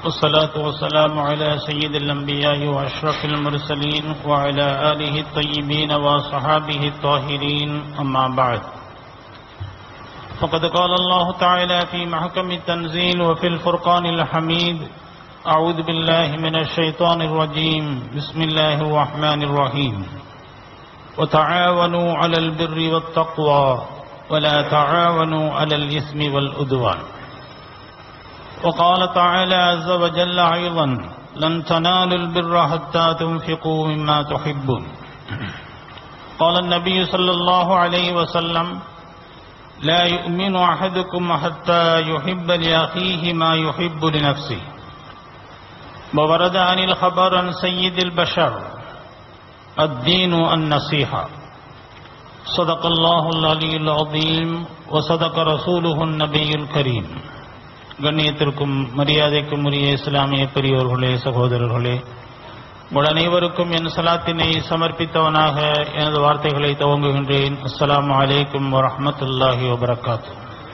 والصلاة والسلام على سيد الأنبياء وأشرف المرسلين وعلى آله الطيبين وصحابه الطاهرين أما بعد فقد قال الله تعالى في محكم التنزيل وفي الفرقان الحميد أعوذ بالله من الشيطان الرجيم بسم الله الرحمن الرحيم وتعاونوا على البر والتقوى ولا تعاونوا على الإثم والعدوان وقال تعالى عز وجل أيضا لن تنالوا البر حتى تنفقوا مما تحبون قال النبي صلى الله عليه وسلم لا يؤمن أحدكم حتى يحب لأخيه ما يحب لنفسه وورد عن الخبر عن سيد البشر الدين النصيحة صدق الله العلي العظيم وصدق رسوله النبي الكريم கண்ணியத்திற்கும் மரியாதைக்கும் உரிய இஸ்லாமிய பெரியோர்களே சகோதரர்களே உங்கள் அனைவருக்கும் என் சலாத்தினை சமர்ப்பித்தவனாக எனது வார்த்தைகளை துவங்குகின்றேன் அஸ்ஸலாமு அலைக்கும் வரஹமத்துல்லாஹி வபரகாத்து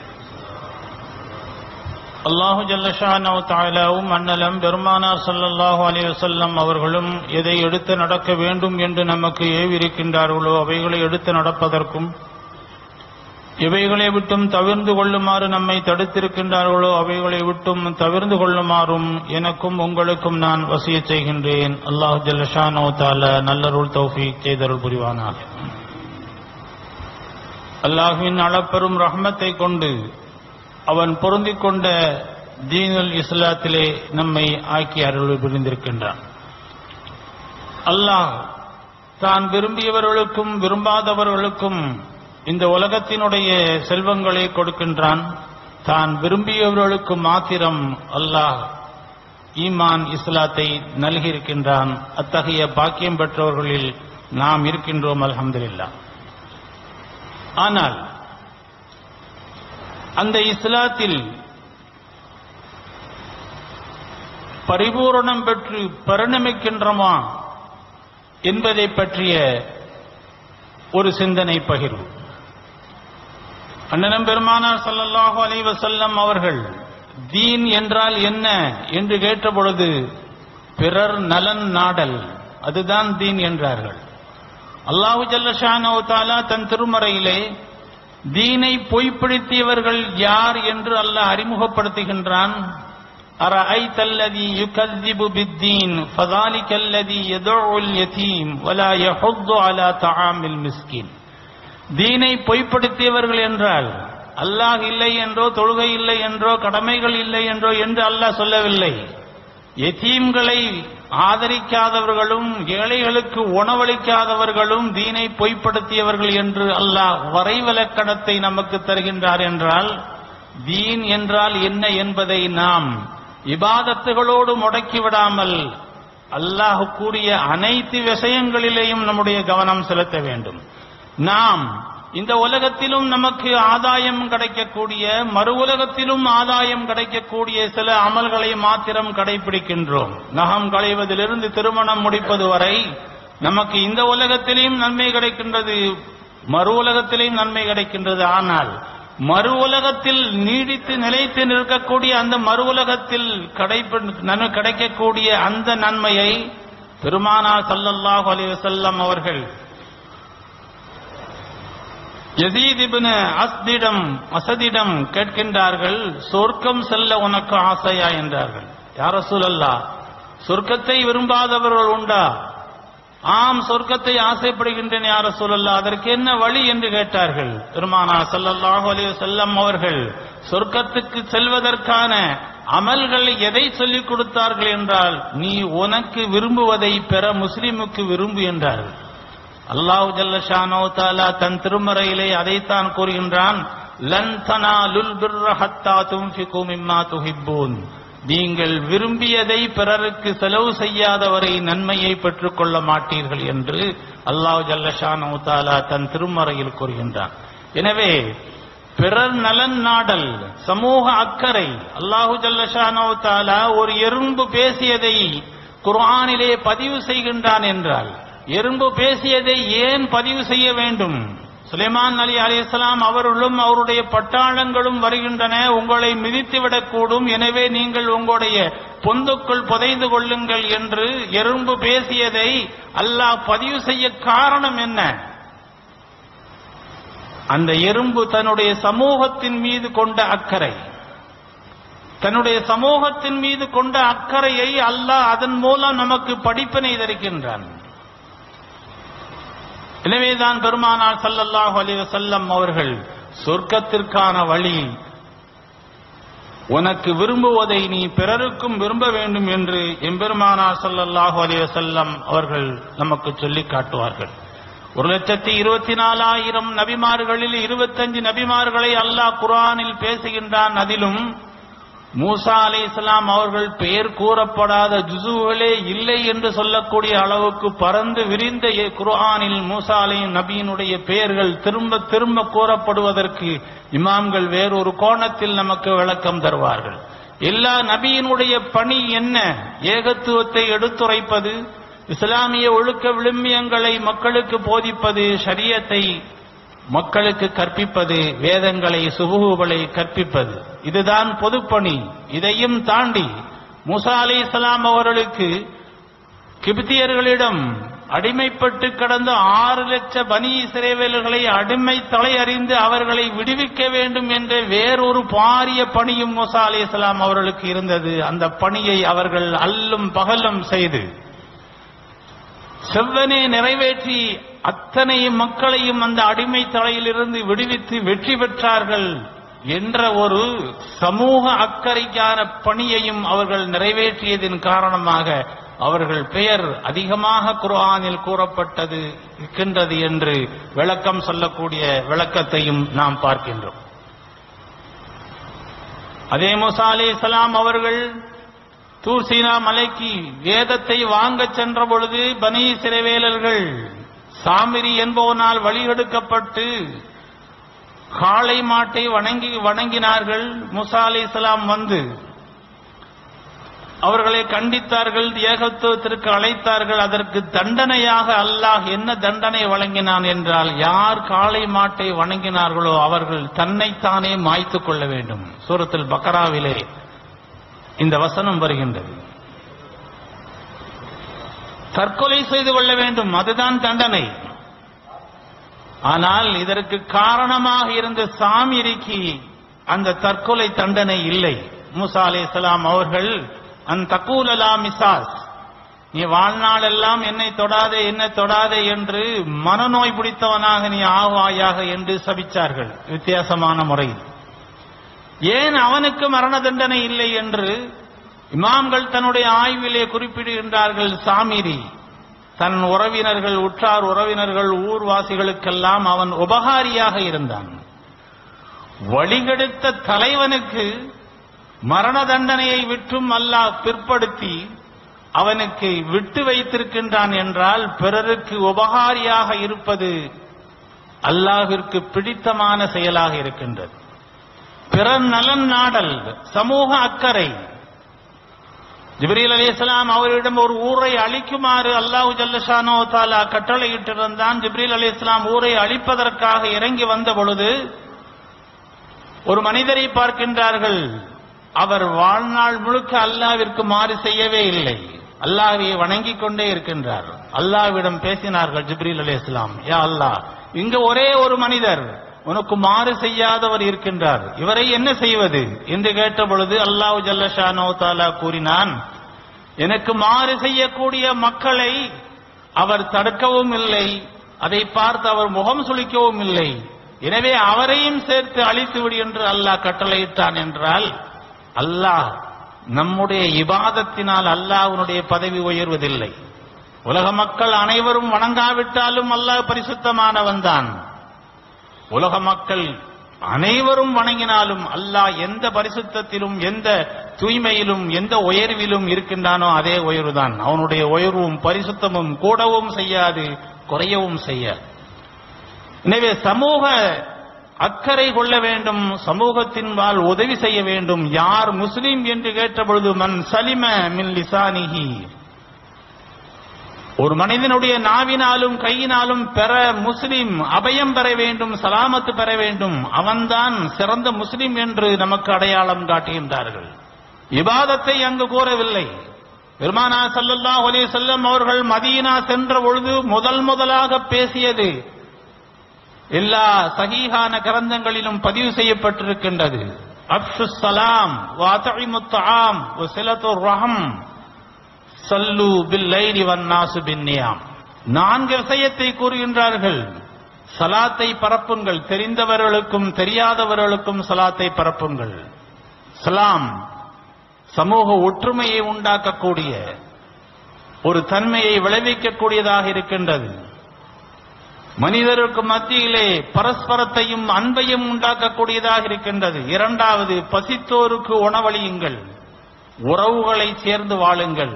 அல்லாஹு ஜல்லஷானோ தாலாவும் அண்ணலம் பெருமானார் சல்லல்லாஹு அலைஹி வஸல்லம் அவர்களும் எதை எடுத்து நடக்க வேண்டும் என்று நமக்கு ஏவிருக்கின்றார்களோ அவைகளை எடுத்து நடப்பதற்கும் இவைகளை விட்டும் தவிர்ந்து கொள்ளுமாறு நம்மை தடுத்திருக்கின்றார்களோ அவைகளை விட்டும் தவிர்ந்து கொள்ளுமாறும் எனக்கும் உங்களுக்கும் நான் வசிய செய்கின்றேன் அல்லாஹு ஜல்லஷானோ தால நல்லருள் தௌஃபீக் செய்தருள் புரிவானாக அல்லாஹுவின் அளப்பெரும் ரஹ்மத்தை கொண்டு அவன் பொருந்திக் கொண்ட தீனுல் இஸ்லாத்திலே நம்மை ஆக்கி அருள் புரிந்திருக்கின்றான் அல்லாஹ் தான் விரும்பியவர்களுக்கும் விரும்பாதவர்களுக்கும் இந்த உலகத்தினுடைய செல்வங்களை கொடுக்கின்றான் தான் விரும்பியவர்களுக்கு மாத்திரம் அல்லாஹ் ஈமான் இஸ்லாத்தை நல்கியிருக்கின்றான் அத்தகைய பாக்கியம் பெற்றவர்களில் நாம் இருக்கின்றோம் அலமதுல்லா ஆனால் அந்த இஸ்லாத்தில் பரிபூரணம் பெற்று பரிணமிக்கின்றோமா என்பதை பற்றிய ஒரு சிந்தனை பகிர்வு அண்ணனம் பெருமானார் சல்லல்லாஹு அலைஹி வஸல்லம் அவர்கள் தீன் என்றால் என்ன என்று கேட்டபொழுது பிறர் நலன் நாடல் அதுதான் தீன் என்றார்கள் அல்லாஹு ஜல்லஷானோ தாலா தன் திருமறையிலே தீனை பொய்ப்படுத்தியவர்கள் யார் என்று அல்லாஹ் அறிமுகப்படுத்துகின்றான் أرأيت الذي يكذب بالدين فذلك الذي يدعو اليتيم ولا يحض على طعام المسكين தீனை பொய்ப்படுத்தியவர்கள் என்றால் அல்லாஹ் இல்லை என்றோ தொழுகை இல்லை என்றோ கடமைகள் இல்லை என்றோ என்று அல்லாஹ் சொல்லவில்லை எத்தீம்களை ஆதரிக்காதவர்களும் ஏழைகளுக்கு உணவளிக்காதவர்களும் தீனை பொய்ப்படுத்தியவர்கள் என்று அல்லாஹ் வரைவிலக்கணத்தை நமக்கு தருகின்றார் என்றால் தீன் என்றால் என்ன என்பதை நாம் இபாதத்துகளோடு முடக்கிவிடாமல் அல்லாஹ் கூறிய அனைத்து விஷயங்களிலேயும் நம்முடைய கவனம் செலுத்த வேண்டும் நாம் இந்த உலகத்திலும் நமக்கு ஆதாயம் கிடைக்கக்கூடிய மறு உலகத்திலும் ஆதாயம் கிடைக்கக்கூடிய சில அமல்களை மாத்திரம் கடைபிடிக்கின்றோம் நகம் களைவதிலிருந்து திருமணம் முடிப்பது வரை நமக்கு இந்த உலகத்திலேயும் நன்மை கிடைக்கின்றது மறு உலகத்திலேயும் நன்மை கிடைக்கின்றது ஆனால் மறு உலகத்தில் நீடித்து நிலைத்து நிற்கக்கூடிய அந்த மறு உலகத்தில் கிடைக்கக்கூடிய அந்த நன்மையை பெருமானா சல்லல்லாஹு அலிவசல்லம் அவர்கள் யசீதிபின் அஸ்திடம் அசதிடம் கேட்கின்றார்கள் சொர்க்கம் செல்ல உனக்கு ஆசையா என்றார்கள் யார சூழல்லா சொர்க்கத்தை விரும்பாதவர்கள் உண்டா ஆம் சொர்க்கத்தை ஆசைப்படுகின்றேன் யார சூழல்லா அதற்கு என்ன வழி என்று கேட்டார்கள் பெருமானா சல்லல்லாஹு அலி செல்லம் அவர்கள் சொர்க்கத்துக்கு செல்வதற்கான அமல்கள் எதை சொல்லிக் கொடுத்தார்கள் என்றால் நீ உனக்கு விரும்புவதை பெற முஸ்லிமுக்கு விரும்பு என்றார்கள் அல்லாஹு ஜல்லஷானோ தாலா தன் திருமறையிலே அதைத்தான் கூறுகின்றான் லன் தனாலுல் பிர்ர ஹத்தா துன்ஃபிகு மிம்மா துஹிப்பூன் நீங்கள் விரும்பியதை பிறருக்கு செலவு செய்யாதவரை நன்மையை பெற்றுக் கொள்ள மாட்டீர்கள் என்று அல்லாஹு ஜல்லஷானோ தாலா தன் திருமறையில் கூறுகின்றான் எனவே பிறர் நலன் நாடல் சமூக அக்கறை அல்லாஹு ஜல்லஷானோ தாலா ஒரு எறும்பு பேசியதை குர்ஆனிலே பதிவு செய்கின்றான் என்றால் எறும்பு பேசியதை ஏன் பதிவு செய்ய வேண்டும் சுலைமான் அலி அலிஸ்லாம் அவர்களும் அவருடைய பட்டாளங்களும் வருகின்றன உங்களை மிதித்துவிடக்கூடும் எனவே நீங்கள் உங்களுடைய பொந்துக்குள் புதைந்து கொள்ளுங்கள் என்று எறும்பு பேசியதை அல்லாஹ் பதிவு செய்ய காரணம் என்ன அந்த எறும்பு தன்னுடைய சமூகத்தின் மீது கொண்ட அக்கறை தன்னுடைய சமூகத்தின் மீது கொண்ட அக்கறையை அல்லாஹ் அதன் மூலம் நமக்கு படிப்பினை தருகின்றான் எனவேதான் பெருமானார் ஸல்லல்லாஹு அலைஹி வஸல்லம் அவர்கள் சொர்க்கத்திற்கான வழி உனக்கு விரும்புவதை நீ பிறருக்கும் விரும்ப வேண்டும் என்று எம்பெருமானார் ஸல்லல்லாஹு அலைஹி வஸல்லம் அவர்கள் நமக்கு சொல்லிக் காட்டுவார்கள் ஒரு லட்சத்தி இருபத்தி நாலாயிரம் நபிமார்களில் இருபத்தஞ்சு நபிமார்களை அல்லாஹ் குர்ஆனில் பேசுகின்றான் அதிலும் மூசா அலைஹிஸ்ஸலாம் அவர்கள் பெயர் கூறப்படாத ஜுசுகளே இல்லை என்று சொல்லக்கூடிய அளவுக்கு பறந்து விரிந்த எ- குர்ஆனில் மூசா அலை நபியினுடைய பெயர்கள் திரும்ப திரும்ப கூறப்படுவதற்கு இமாம்கள் வேறொரு கோணத்தில் நமக்கு விளக்கம் தருவார்கள் எல்லா நபியினுடைய பணி என்ன ஏகத்துவத்தை எடுத்துரைப்பது இஸ்லாமிய ஒழுக்க விழுமியங்களை மக்களுக்கு போதிப்பது ஷரியத்தை மக்களுக்கு கற்பிப்பது வேதங்களை சுபுகுகளை கற்பிப்பது இதுதான் பொதுப்பணி இதையும் தாண்டி மூசா அலி இஸ்லாம் அவர்களுக்கு கிபித்தியர்களிடம் அடிமைப்பட்டு கடந்த ஆறு லட்ச பனி இஸ்ரேவேலர்களை அடிமை தலை அறிந்து அவர்களை விடுவிக்க வேண்டும் என்ற வேறொரு பாரிய பணியும் மூசா அலி இஸ்லாம் அவர்களுக்கு இருந்தது அந்த பணியை அவர்கள் அல்லும் பகலும் செய்து செவ்வனே நிறைவேற்றி அத்தனை மக்களையும் அந்த அடிமை தலையிலிருந்து விடுவித்து வெற்றி பெற்றார்கள் என்ற ஒரு சமூக அக்கறைக்கான பணியையும் அவர்கள் நிறைவேற்றியதின் காரணமாக அவர்கள் பெயர் அதிகமாக குர்ஆனில் கூறப்பட்டது இருக்கின்றது என்று விளக்கம் சொல்லக்கூடிய விளக்கத்தையும் நாம் பார்க்கின்றோம் அதே மூசா அலைஹிஸ்ஸலாம் அவர்கள் தூர் சீனா மலைக்கு வேதத்தை வாங்கச் சென்ற பொழுது பனி சிறைவேலர்கள் சாமிரி என்பவனால் வழிகெடுக்கப்பட்டு காளை மாட்டை வணங்கி வணங்கினார்கள் முசா அலைஹிஸ்ஸலாம் வந்து அவர்களை கண்டித்தார்கள் ஏகத்துவத்திற்கு அழைத்தார்கள் அதற்கு தண்டனையாக அல்லாஹ் என்ன தண்டனை வழங்கினான் என்றால் யார் காளை மாட்டை வணங்கினார்களோ அவர்கள் தன்னைத்தானே மாய்த்துக் கொள்ள வேண்டும் சூரத்தில் பக்கராவிலே இந்த வசனம் வருகின்றது தற்கொலை செய்து கொள்ள வேண்டும் அதுதான் தண்டனை ஆனால் இதற்கு காரணமாக இருந்த சாமிரிக்கு அந்த தற்கொலை தண்டனை இல்லை மூசா அலைஹிஸ்ஸலாம் அவர்கள் அன் தக்கூலலா மிசாஸ் நீ வாழ்நாள் எல்லாம் என்னை தொடாதே என்னை தொடாதே என்று மனநோய் பிடித்தவனாக நீ ஆவாயாக என்று சபிச்சார்கள் வித்தியாசமான முறையில் ஏன் அவனுக்கு மரண தண்டனை இல்லை என்று இமாம்கள் தன்னுடைய ஆய்விலே குறிப்பிடுகின்றார்கள் சாமிரி தன் உறவினர்கள் உற்றார் உறவினர்கள் ஊர்வாசிகளுக்கெல்லாம் அவன் உபகாரியாக இருந்தான் வழிகெடுத்த தலைவனுக்கு மரண தண்டனையை விற்றும் அல்லாஹ் பிற்படுத்தி அவனுக்கு விட்டு வைத்திருக்கின்றான் என்றால் பிறருக்கு உபகாரியாக இருப்பது அல்லாஹிற்கு பிடித்தமான செயலாக இருக்கின்றது பிறர் நலன் நாடல் சமூக அக்கறை ஜிப்ரீல் அலிஸ்லாம் அவரிடம் ஒரு ஊரை அழிக்குமாறு அல்லாஹு ஜல்லஷானோ தாலா கட்டளையிட்டிருந்தான் ஜிப்ரீல் அலி இஸ்லாம் ஊரை அழிப்பதற்காக இறங்கி வந்த பொழுது ஒரு மனிதரை பார்க்கின்றார்கள் அவர் வாழ்நாள் முழுக்க அல்லாவிற்கு மாறு செய்யவே இல்லை அல்லாஹ்வை வணங்கிக் கொண்டே இருக்கின்றார் அல்லாஹ்விடம் பேசினார்கள் ஜிப்ரீல் அலி இஸ்லாம் யா அல்லாஹ் இங்க ஒரே ஒரு மனிதர் உனக்கு மாறு செய்யாதவர் இருக்கின்றார் இவரை என்ன செய்வது என்று கேட்ட பொழுது அல்லாஹ் ஜல்லஷானோ தாலா கூறினான் எனக்கு மாறு செய்யக்கூடிய மக்களை அவர் தடுக்கவும் இல்லை அதை பார்த்து அவர் முகம் சுளிக்கவும் இல்லை எனவே அவரையும் சேர்த்து அழித்து விடு என்று அல்லாஹ் கட்டளையிட்டான் என்றால் அல்லாஹ் நம்முடைய இபாதத்தினால் அல்லாஹ்வுடைய பதவி உயர்வதில்லை உலக மக்கள் அனைவரும் வணங்காவிட்டாலும் அல்லாஹ் பரிசுத்தமானவன் தான் உலக மக்கள் அனைவரும் வணங்கினாலும் அல்லாஹ் எந்த பரிசுத்தத்திலும் எந்த தூய்மையிலும் எந்த உயர்விலும் இருக்கின்றானோ அதே உயர்வுதான் அவனுடைய உயர்வும் பரிசுத்தமும் கூடவும் செய்யாது குறையவும் செய்யாது எனவே சமூக அக்கறை கொள்ள வேண்டும் சமூகத்தின் வாழ் உதவி செய்ய வேண்டும் யார் முஸ்லிம் என்று கேட்டபொழுது மன் சலிம மின் லிசானிஹி ஒரு மனிதனுடைய நாவினாலும் கையினாலும் பெற முஸ்லிம் அபயம் பெற வேண்டும் சலாமத்து பெற வேண்டும் அவன்தான் சிறந்த முஸ்லிம் என்று நமக்கு அடையாளம் காட்டுகின்றார்கள் இபாதத்தை அங்கு கூறவில்லை பெருமானா ஸல்லல்லாஹு அலைஹி வஸல்லம் அவர்கள் மதீனா சென்ற பொழுது முதல் முதலாக பேசியது எல்லா சஹீஹான கிரந்தங்களிலும் பதிவு செய்யப்பட்டிருக்கின்றது அப்ஷு சலாம் வாத்தஇமுத்தாம் வசிலத்துர் ரஹம் சல்லு பில்லைலி வன்னாசு பின்னியாம் நான்கு விஷயத்தை கூறுகின்றார்கள் சலாத்தை பரப்புங்கள் தெரிந்தவர்களுக்கும் தெரியாதவர்களுக்கும் சலாத்தை பரப்புங்கள் சலாம் சமூக ஒற்றுமையை உண்டாக்கக்கூடிய ஒரு தன்மையை விளைவிக்கக்கூடியதாக இருக்கின்றது மனிதருக்கு மத்தியிலே பரஸ்பரத்தையும் அன்பையும் உண்டாக்கக்கூடியதாக இருக்கின்றது இரண்டாவது பசித்தோருக்கு உணவளியுங்கள் உறவுகளை சேர்ந்து வாழுங்கள்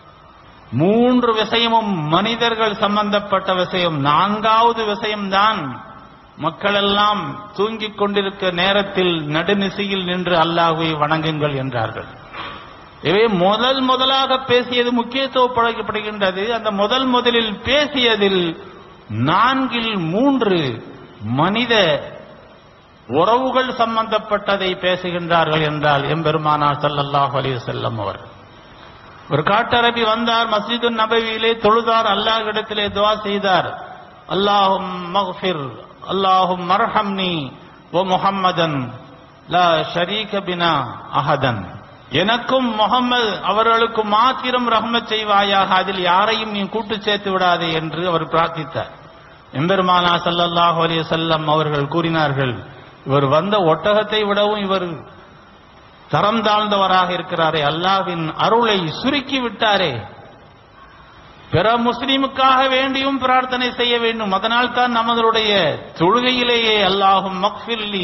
மூன்று விஷயமும் மனிதர்கள் சம்பந்தப்பட்ட விஷயம் நான்காவது விஷயம்தான் மக்களெல்லாம் தூங்கிக் கொண்டிருக்க நேரத்தில் நடுநிசையில் நின்று அல்லாஹுவை வணங்குங்கள் என்றார்கள் இவை முதல் முதலாக பேசியது முக்கியத்துவப்படுத்தப்படுகின்றது அந்த முதல் முதலில் பேசியதில் நான்கில் மூன்று மனித உறவுகள் சம்பந்தப்பட்டதை பேசுகின்றார்கள் என்றால் எம்பெருமானார் ஸல்லல்லாஹு அலைஹி வஸல்லம் அவர் ஒரு காட்டரபி வந்தார் மஸ்ஜிது நபவியிலே தொழுதார் அல்லாஹ்விடத்திலே துவா செய்தார் அல்லாஹும் மக்ஃபிர் அல்லாஹும் மர்ஹம்னி வ முஹம்மதன் லா ஷரீக பினா அஹதன் எனக்கும் முகமது அவர்களுக்கு மாத்திரம் ரஹ்மத் செய்வாயாக அதில் யாரையும் நீ கூட்டு சேர்த்து விடாதே என்று அவர் பிரார்த்தித்தார் எம்பெருமானா ஸல்லல்லாஹு அலைஹி வஸல்லம் அவர்கள் கூறினார்கள் இவர் வந்த ஒட்டகத்தை விடவும் இவர் தரம் தாழ்ந்தவராக இருக்கிறாரே அல்லாஹ்வின் அருளை சுருக்கி விட்டாரே பிற முஸ்லிமுக்காக வேண்டியும் பிரார்த்தனை செய்ய வேண்டும் அதனால் தான் நம்மளுடைய தொழுகையிலேயே அல்லாஹும் மக்ஃபில்லி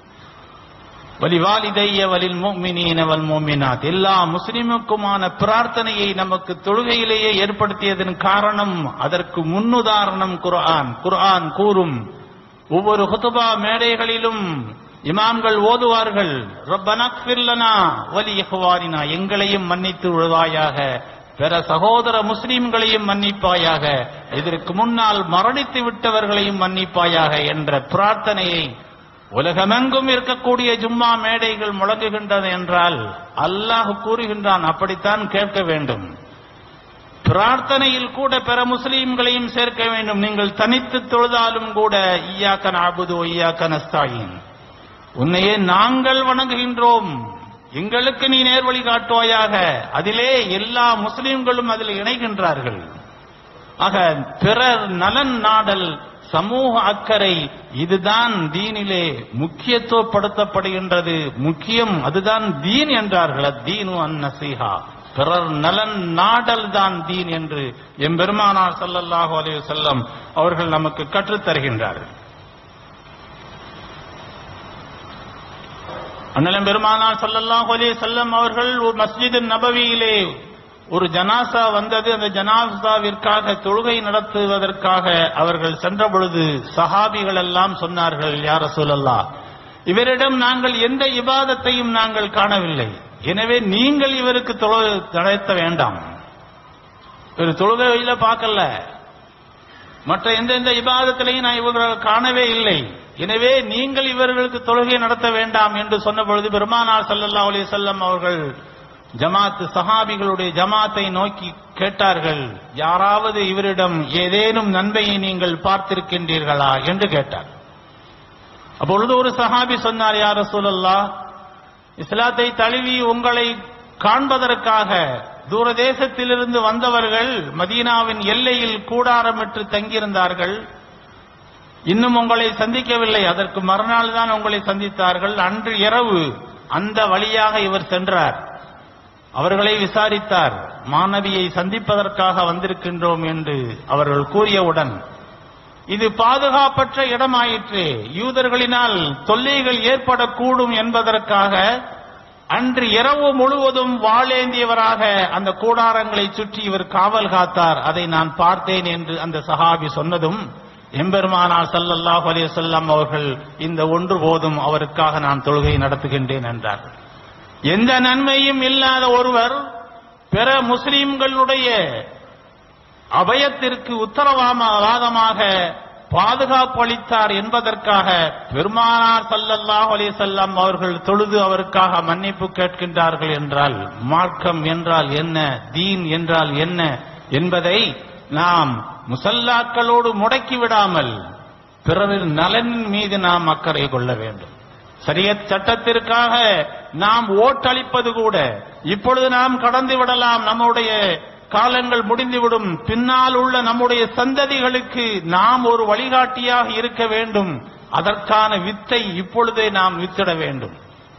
வலிவாலிதைய வலில் முஃமினீன வல் முஃமினாத் எல்லா முஸ்லிமுக்குமான பிரார்த்தனையை நமக்கு தொழுகையிலேயே ஏற்படுத்தியதன் காரணம் அதற்கு முன்னுதாரணம் குர்ஆன் குர்ஆன் கூறும் ஒவ்வொரு ஹுதுபா மேடைகளிலும் இமாம்கள் ஓதுவார்கள் ரப்பனக்ஃபிர் லனா வலி இஹ்வானினா எங்களையும் மன்னித்து விடுவாயாக பிற சகோதர முஸ்லிம்களையும் மன்னிப்பாயாக இதற்கு முன்னால் மரணித்து விட்டவர்களையும் மன்னிப்பாயாக என்ற பிரார்த்தனையை உலகமெங்கும் இருக்கக்கூடிய ஜும்மா மேடைகள் முழங்குகின்றன என்றால் அல்லாஹ் கூறுகின்றான் அப்படித்தான் கேட்க வேண்டும் பிரார்த்தனையில் கூட பிற முஸ்லீம்களையும் சேர்க்க வேண்டும் நீங்கள் தனித்து தொழுதாலும் கூட ஈயாக்க நாபுது ஒய்யாக்க நஸ்தாயின் உன்னையே நாங்கள் வணங்குகின்றோம் எங்களுக்கு நீ நேர்வழி காட்டுவாயாக அதிலே எல்லா முஸ்லிம்களும் அதில் இணைகின்றார்கள் ஆக பிறர் நலன் நாடல் சமூக அக்கறை இதுதான் தீனிலே முக்கியத்துவப்படுத்தப்படுகின்றது முக்கியம் அதுதான் தீன் என்றார்கள் தீனு அந்நசீஹா பிறர் நலன் நாடல் தான் தீன் என்று எம்பெருமானார் ஸல்லல்லாஹு அலைஹி வஸல்லம் அவர்கள் நமக்கு கற்றுத் தருகின்றார்கள் அண்ணலம் பெருமானார் ஸல்லல்லாஹு அலைஹி வஸல்லம் அவர்கள் ஒரு மஸ்ஜித் நபவியிலே ஒரு ஜனாசா வந்தது அந்த ஜனாசாவிற்காக தொழுகை நடத்துவதற்காக அவர்கள் சென்ற பொழுது சஹாபிகள் எல்லாம் சொன்னார்கள் யார் ரசூலல்லா இவரிடம் நாங்கள் எந்த இபாதத்தையும் நாங்கள் காணவில்லை எனவே நீங்கள் இவருக்கு தொழு நடத்த வேண்டாம் ஒரு தொழுகையில பார்க்கல மற்ற எந்த எந்த இபாதத்திலையும் நான் இவர்கள் காணவே இல்லை எனவே நீங்கள் இவர்களுக்கு தொழுகை நடத்த வேண்டாம் என்று சொன்ன பொழுது பெருமானார் ஸல்லல்லாஹு அலைஹி வஸல்லம் அவர்கள் ஜமாத் சஹாபிகளுடைய ஜமாத்தை நோக்கி கேட்டார்கள் யாராவது இவரிடம் ஏதேனும் நன்மையை நீங்கள் பார்த்திருக்கின்றீர்களா என்று கேட்டார் அப்பொழுது ஒரு சஹாபி சொன்னார் யார் ரசூலல்லாஹ் இஸ்லாத்தை தழுவி உங்களை காண்பதற்காக தூரதேசத்திலிருந்து வந்தவர்கள் மதீனாவின் எல்லையில் கூடாரமிட்டு தங்கியிருந்தார்கள் இன்னும் உங்களை சந்திக்கவில்லை அதற்கு மறுநாள் தான் உங்களை சந்தித்தார்கள் அன்று இரவு அந்த வழியாக இவர் சென்றார் அவர்களை விசாரித்தார் மாணவியை சந்திப்பதற்காக வந்திருக்கின்றோம் என்று அவர்கள் கூறியவுடன் இது பாதுகாப்பற்ற இடமாயிற்று யூதர்களினால் தொல்லைகள் ஏற்படக்கூடும் என்பதற்காக அன்று இரவு முழுவதும் வாளேந்தியவராக அந்த கூடாரங்களை சுற்றி இவர் காவல் காத்தார் அதை நான் பார்த்தேன் என்று அந்த சஹாபி சொன்னதும் எம்பெருமானார் ஸல்லல்லாஹு அலைஹி வஸல்லம் அவர்கள் இந்த ஒன்று போதும் அவருக்காக நான் தொழுகை நடத்துகின்றேன் என்றார் எந்த நன்மையும் இல்லாத ஒருவர் பிற முஸ்லிம்களுடைய அபயத்திற்கு உத்தரவாதமாக பாதுகாப்பு அளித்தார் என்பதற்காக பெருமானார் ஸல்லல்லாஹு அலைஹி வஸல்லம் அவர்கள் தொழுது அவருக்காக மன்னிப்பு கேட்கின்றார்கள் என்றால் மார்க்கம் என்றால் என்ன தீன் என்றால் என்ன என்பதை நாம் முசல்லாக்களோடு முடக்கி விடாமல் பிறரின் நலனின் மீது நாம் அக்கறை கொள்ள வேண்டும் சரியத் சட்டத்திற்காக நாம் ஓட்டளிப்பது கூட இப்பொழுது நாம் கடந்து விடலாம் நம்முடைய காலங்கள் முடிந்துவிடும் பின்னால் உள்ள நம்முடைய சந்ததிகளுக்கு நாம் ஒரு வழிகாட்டியாக இருக்க வேண்டும் அதற்கான வித்தை இப்பொழுதே நாம் வித்திட வேண்டும்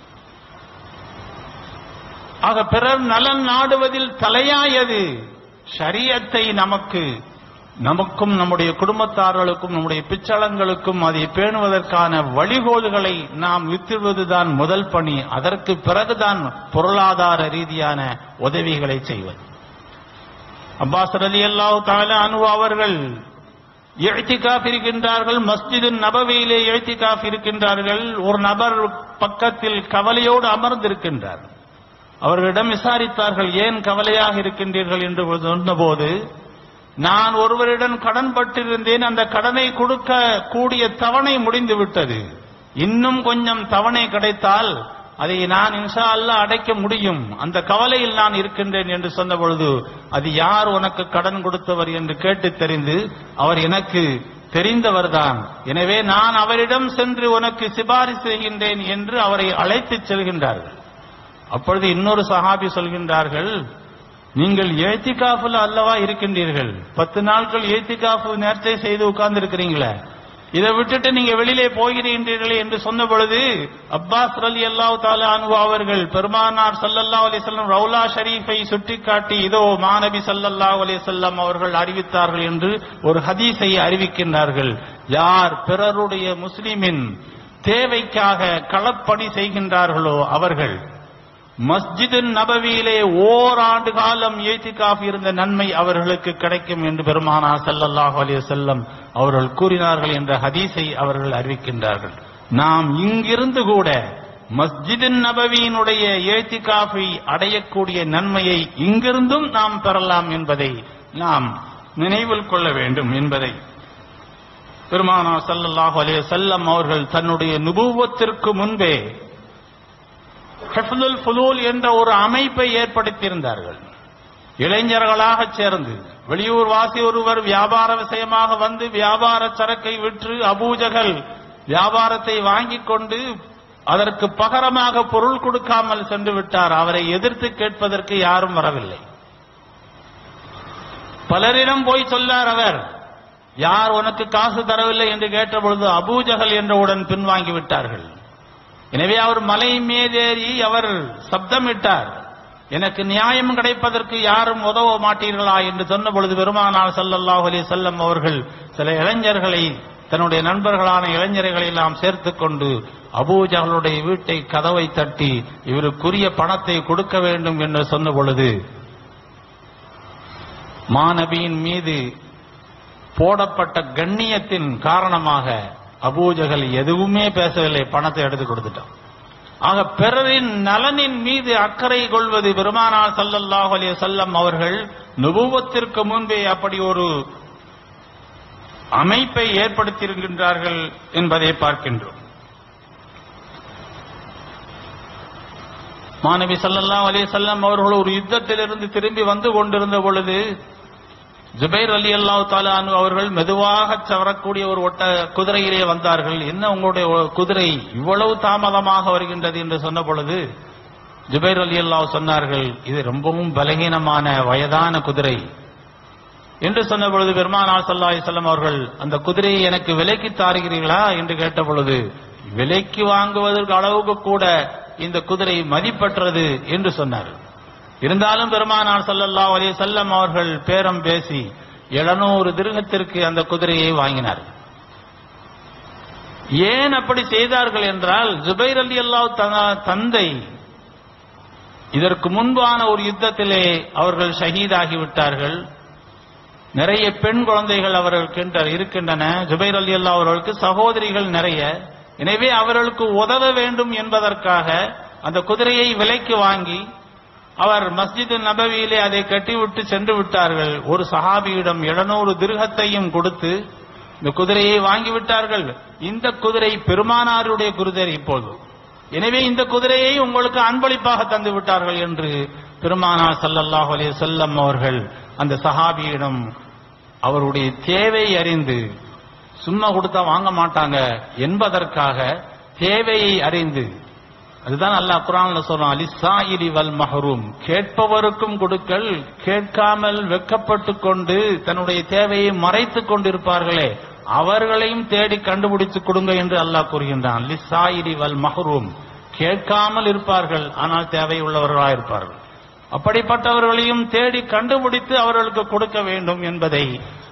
ஆக பிறர் நலன் நாடுவதில் தலையாயது ஷரியத்தை நமக்கு நமக்கும் நம்முடைய குடும்பத்தார்களுக்கும் நம்முடைய பிச்சளங்களுக்கும் அதை பேணுவதற்கான வழிகோல்களை நாம் வித்திடுவதுதான் முதல் பணி அதற்கு பிறகுதான் பொருளாதார ரீதியான உதவிகளை செய்வது அப்பாஸ் ரலி அல்லாஹ் தாலா அனு அவர்கள் எழுத்திகாஃப் இருக்கின்றார்கள் மஸ்ஜிது நபவியிலே எழுத்திகாஃப் இருக்கின்றார்கள் ஒரு நபர் பக்கத்தில் கவலையோடு அமர்ந்திருக்கின்றார் அவர்களிடம் விசாரித்தார்கள் ஏன் கவலையாக இருக்கின்றீர்கள் என்று சொன்னபோது நான் ஒருவரிடம் கடன் பட்டிருந்தேன் அந்த கடனை கொடுக்க கூடிய தவணை முடிந்து விட்டது இன்னும் கொஞ்சம் தவணை கிடைத்தால் அதை நான் இன்ஷா அல்லாஹ் அடைக்க முடியும் அந்த கவலையில் நான் இருக்கின்றேன் என்று சொன்ன பொழுது அது யார் உனக்கு கடன் கொடுத்தவர் என்று கேட்டு தெரிந்து அவர் எனக்கு தெரிந்தவர்தான் எனவே நான் அவரிடம் சென்று உனக்கு சிபாரிசு செய்கின்றேன் என்று அவரை அழைத்துச் செல்கின்றார்கள் அப்பொழுது இன்னொரு சஹாபி சொல்கின்றார்கள் நீங்கள் ஏத்திகாஃபுல அல்லவா இருக்கின்றீர்கள் பத்து நாட்கள் ஏத்திகாஃபு நேர்ச்சை செய்து உட்கார்ந்து இருக்கிறீங்களே இதை விட்டுட்டு நீங்க வெளியிலே போகிறீர்கள் என்று சொன்ன பொழுது அப்பாஸ் ரலி அல்லாஹ் தாலா அன்ஹு அவர்கள் பெருமானார் ஸல்லல்லாஹு அலைஹி வஸல்லம் ரவுலா ஷரீஃபை சுட்டிக்காட்டி இதோ மாநபி ஸல்லல்லாஹு அலைஹி வஸல்லம் அவர்கள் அறிவித்தார்கள் என்று ஒரு ஹதீஸை அறிவிக்கின்றார்கள் யார் பிறருடைய முஸ்லிமின் தேவைக்காக களப்பணி செய்கின்றார்களோ அவர்கள் மஸ்ஜிது நபவியிலே ஓராண்டு காலம் ஏத்திகாஃப் இருந்த நன்மை அவர்களுக்கு கிடைக்கும் என்று பெருமானா ஸல்லல்லாஹு அலைஹி வஸல்லம் அவர்கள் கூறினார்கள் என்ற ஹதீஸை அவர்கள் அறிவிக்கின்றார்கள் நாம் இங்கிருந்து கூட மஸ்ஜிது நபவியினுடைய ஏத்திகாஃபை அடையக்கூடிய நன்மையை இங்கிருந்தும் நாம் பெறலாம் என்பதை நாம் நினைவில் கொள்ள வேண்டும் என்பதை பெருமானா ஸல்லல்லாஹு அலைஹி வஸல்லம் அவர்கள் தன்னுடைய நுபுவத்திற்கு முன்பே ஹிஃபுல் ஃபுலூல் என்ற ஒரு அமைப்பை ஏற்படுத்தியிருந்தார்கள் இளைஞர்களாக சேர்ந்து வெளியூர் வாசி ஒருவர் வியாபார விஷயமாக வந்து வியாபார சரக்கை விற்று அபூஜகல் வியாபாரத்தை வாங்கிக் கொண்டு அதற்கு பகரமாக பொருள் கொடுக்காமல் சென்று விட்டார் அவரை எதிர்த்து கேட்பதற்கு யாரும் வரவில்லை பலரிடம் போய் சொல்லார் அவர் யார் உனக்கு காசு தரவில்லை என்று கேட்டபொழுது அபூஜகல் என்றவுடன் பின்வாங்கி விட்டார்கள் எனவே அவர் மலை மீதேறி அவர் சப்தமிட்டார் எனக்கு நியாயம் கிடைப்பதற்கு யாரும் உதவ மாட்டீர்களா என்று சொன்ன பொழுது பெருமானார் ஸல்லல்லாஹு அலைஹி வஸல்லம் அவர்கள் சில இளைஞர்களை தன்னுடைய நண்பர்களான இளைஞர்களை எல்லாம் சேர்த்துக் கொண்டு அபூஜகளுடைய வீட்டை கதவை தட்டி இவருக்குரிய பணத்தை கொடுக்க வேண்டும் என்று சொன்ன பொழுது மாநபியின் மீது போடப்பட்ட கண்ணியத்தின் காரணமாக அபூஜகல் எதுவுமே பேசவில்லை பணத்தை எடுத்து கொடுத்துட்டான் ஆக பிறரின் நலனின் மீது அக்கறை கொள்வது பெருமானார் ஸல்லல்லாஹு அலைஹி வஸல்லம் அவர்கள் நுபுவத்திற்கு முன்பே அப்படி ஒரு அமைப்பை ஏற்படுத்தியிருக்கின்றார்கள் என்பதை பார்க்கின்றோம் மாணவி ஸல்லல்லாஹு அலைஹி வஸல்லம் அவர்கள் ஒரு யுத்தத்திலிருந்து திரும்பி வந்து கொண்டிருந்த பொழுது ஜுபைர் அலி அல்லாஹ் தாலானு அவர்கள் மெதுவாக வரக்கூடிய ஒரு ஒட்ட குதிரையிலே வந்தார்கள் என்ன உங்களுடைய ஒ- குதிரை இவ்வளவு தாமதமாக வருகின்றது என்று சொன்ன பொழுது ஜுபைர் அலி அல்லாஹ் சொன்னார்கள் இது ரொம்பவும் பலகீனமான வயதான குதிரை என்று சொன்ன பொழுது பெருமானார் ஸல்லல்லாஹு அலைஹி வஸல்லம் அவர்கள் அந்த குதிரையை எனக்கு விலைக்கு தாருகிறீர்களா என்று கேட்ட பொழுது விலைக்கு வாங்குவதற்கு அளவுக்கு கூட இந்த குதிரை மதிப்பற்றது என்று சொன்னார் இருந்தாலும் பெருமானார் ஸல்லல்லாஹு அலைஹி வஸல்லம் அவர்கள் பேரம் பேசி 700 திருகத்திற்கு அந்த குதிரையை வாங்கினார் ஏன் அப்படி செய்தார்கள் என்றால் ஜுபைர் அலி அல்லாஹ் தந்தை இதற்கு முன்பான ஒரு யுத்தத்திலே அவர்கள் ஷஹீதாகி விட்டார்கள் நிறைய பெண் குழந்தைகள் அவர்களுக்கு இருக்கின்றன ஜுபைர் அலி அல்லா அவர்களுக்கு சகோதரிகள் நிறைய எனவே அவர்களுக்கு உதவ வேண்டும் என்பதற்காக அந்த குதிரையை விலைக்கு வாங்கி அவர் மஸ்ஜிது நபவியிலே அதை கட்டிவிட்டு சென்று விட்டார்கள் ஒரு சஹாபியிடம் 700 திருகத்தையும் கொடுத்து இந்த குதிரையை வாங்கிவிட்டார்கள் இந்த குதிரை பெருமானாருடைய குதிரை இப்போது எனவே இந்த குதிரையை உங்களுக்கு அன்பளிப்பாக தந்து விட்டார்கள் என்று பெருமானார் ஸல்லல்லாஹு அலைஹி வஸல்லம் அவர்கள் அந்த சஹாபியிடம் அவருடைய தேவை அறிந்து சும்மா கொடுத்தா வாங்க மாட்டாங்க என்பதற்காக தேவையை அறிந்து அதுதான் அல்லாஹ் குரான்ல சொல்றான் அலிசாயிரி வல் மஹரூம் கேட்பவருக்கும் கொடுக்கல் கேட்காமல் வெக்கப்பட்டு கொண்டு தன்னுடைய தேவையை மறைத்துக் கொண்டிருப்பார்களே அவர்களையும் தேடி கண்டுபிடித்து கொடுங்க என்று அல்லாஹ் கூறுகின்றான் லிசாயிரி வல் மஹரூம் கேட்காமல் இருப்பார்கள் ஆனால் தேவை உள்ளவர்களாக இருப்பார்கள் அப்படிப்பட்டவர்களையும் தேடி கண்டுபிடித்து அவர்களுக்கு கொடுக்க வேண்டும் என்பதை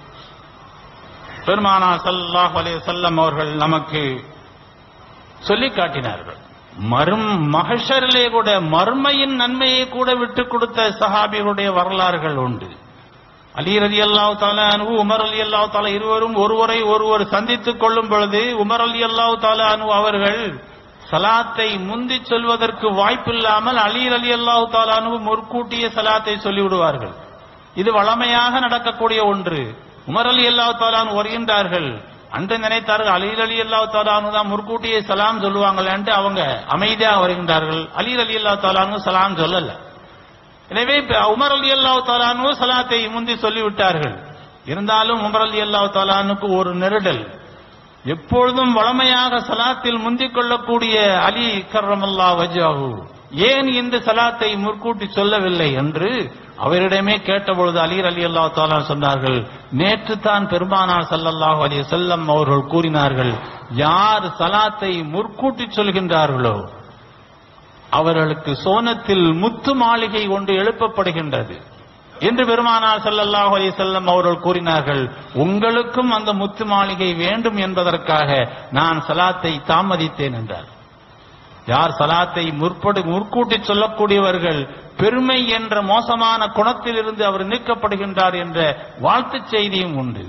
பெருமானா ஸல்லல்லாஹு அலைஹி வஸல்லம் அவர்கள் நமக்கு சொல்லிக் காட்டினார்கள் மரும் மகஷரிலே கூட மர்மையின் நன்மையை கூட விட்டுக் கொடுத்த சஹாபிகளுடைய வரலாறுகள் உண்டு அலி ரதி அல்லாஹ் தாலா அனு உமர் அலி அல்லாஹ் தாலா இருவரும் ஒருவரை ஒருவர் சந்தித்துக் கொள்ளும் பொழுது உமர் அலி அல்லாஹ் தாலா அனு அவர்கள் சலாத்தை முந்தி சொல்வதற்கு வாய்ப்பில்லாமல் அலி அலி அல்லாஹ் தாலா அனு முற்கூட்டிய சலாத்தை சொல்லிவிடுவார்கள் இது வளமையாக நடக்கக்கூடிய ஒன்று உமர் அலி அல்லாஹ் தாலான் வருகின்றார்கள் அன்று நினைத்தார்கள் அலி அலி அல்லாஹ் தாலானு தான் முற்கூட்டியே சலாம் சொல்லுவாங்களேன்ட்டு அவங்க அமைதியாக வருகின்றார்கள் அலி அலி அல்லாஹ் தாலானு சலாம் சொல்லல எனவே இப்ப உமர் அலி அல்லாஹ் தாலானு சலாத்தை முந்தி சொல்லிவிட்டார்கள் இருந்தாலும் உமர் அலி அல்லாஹ் தாலானுக்கு ஒரு நெருடல் எப்பொழுதும் வளமையாக சலாத்தில் முந்திக் கொள்ளக்கூடிய அலி கர்ரமல்லா வஜாஹு ஏன் இந்த சலாத்தை முற்கூட்டி சொல்லவில்லை என்று அவரிடமே கேட்டபொழுது அலீர் அலி அல்லா தாலா சொன்னார்கள் நேற்று தான் பெருமானார் ஸல்லல்லாஹு அலைஹி வஸல்லம் அவர்கள் கூறினார்கள் யார் சலாத்தை முற்கூட்டி சொல்கின்றார்களோ அவர்களுக்கு சோனத்தில் முத்து மாளிகை ஒன்று எழுப்பப்படுகின்றது என்று பெருமானார் ஸல்லல்லாஹு அலைஹி வஸல்லம் அவர்கள் கூறினார்கள் உங்களுக்கும் அந்த முத்து மாளிகை வேண்டும் என்பதற்காக நான் சலாத்தை தாமதித்தேன் என்றார் யார் சலாத்தை முற்படு முற்கூட்டி சொல்லக்கூடியவர்கள் பெருமை என்ற மோசமான குணத்திலிருந்து அவர் நீக்கப்படுகின்றார் என்ற வாழ்த்துச் செய்தியும் உண்டு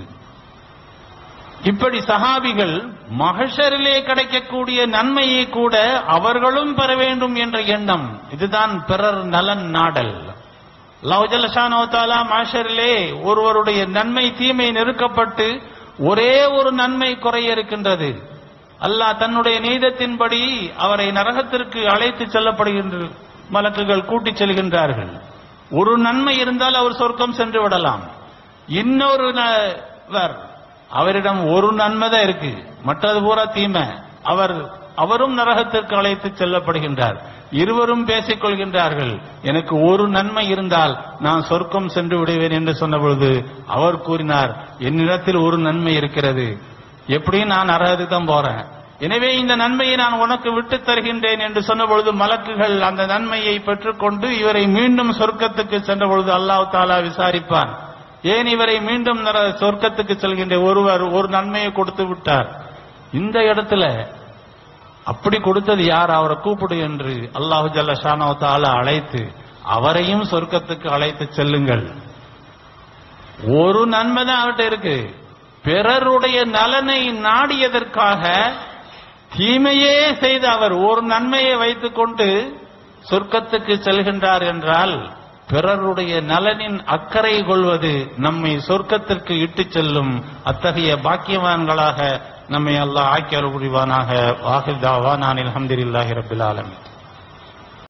இப்படி சஹாபிகள் மகஷரிலே கிடைக்கக்கூடிய நன்மையை கூட அவர்களும் பெற வேண்டும் என்ற எண்ணம் இதுதான் பிறர் நலன் நாடல் லவ்ஜலஷானோத்தாலா மாஷரிலே ஒருவருடைய நன்மை தீமை நெருக்கப்பட்டு ஒரே ஒரு நன்மை குறைய இருக்கின்றது அல்லாஹ் தன்னுடைய நீதத்தின்படி அவரை நரகத்திற்கு அழைத்து செல்லப்படுகின்ற மலக்குகள் கூட்டிச் செல்கின்றார்கள் ஒரு நன்மை இருந்தால் அவர் சொர்க்கம் சென்று விடலாம் இன்னொரு நபர் அவரிடம் ஒரு நன்மை தான் இருக்கு மற்றது பூரா தீமை அவர் அவரும் நரகத்திற்கு அழைத்து செல்லப்படுகின்றார் இருவரும் பேசிக் கொள்கின்றார்கள் எனக்கு ஒரு நன்மை இருந்தால் நான் சொர்க்கம் சென்று விடுவேன் என்று சொன்ன பொழுது அவர் கூறினார் என்னிடத்தில் ஒரு நன்மை இருக்கிறது எப்படியும் நான் நரகத்துக்கு தான் போறேன் எனவே இந்த நன்மையை நான் உனக்கு விட்டுத் தருகின்றேன் என்று சொன்ன பொழுது மலக்குகள் அந்த நன்மையை பெற்றுக்கொண்டு இவரை மீண்டும் சொர்க்கத்துக்கு சென்ற பொழுது அல்லாஹ் தாலா விசாரிப்பான் ஏன் இவரை மீண்டும் நர- சொர்க்கத்துக்கு செல்கின்ற ஒருவர் ஒரு நன்மையை கொடுத்து விட்டார் இந்த இடத்துல அப்படி கொடுத்தது யார் அவரை கூப்பிடு என்று அல்லாஹு ஜல்ல ஷானோ தாலா அழைத்து அவரையும் சொர்க்கத்துக்கு அழைத்து செல்லுங்கள் ஒரு நன்மை தான் அவர்கிட்ட இருக்கு பிறருடைய நலனை நாடியதற்காக தீமையே செய்த அவர் ஒரு நன்மையை வைத்துக்கொண்டு சொர்க்கத்துக்கு செல்கின்றார் என்றால் பிறருடைய நலனின் அக்கறை கொள்வது நம்மை சொர்க்கத்திற்கு இட்டுச் செல்லும் அத்தகைய பாக்கியவான்களாக நம்மை அல்லாஹ் ஆக்கியல் புரிவானாக வாஹிதாவா நான் அல்ஹம்துலில்லாஹி ரப்பில் ஆலமீன்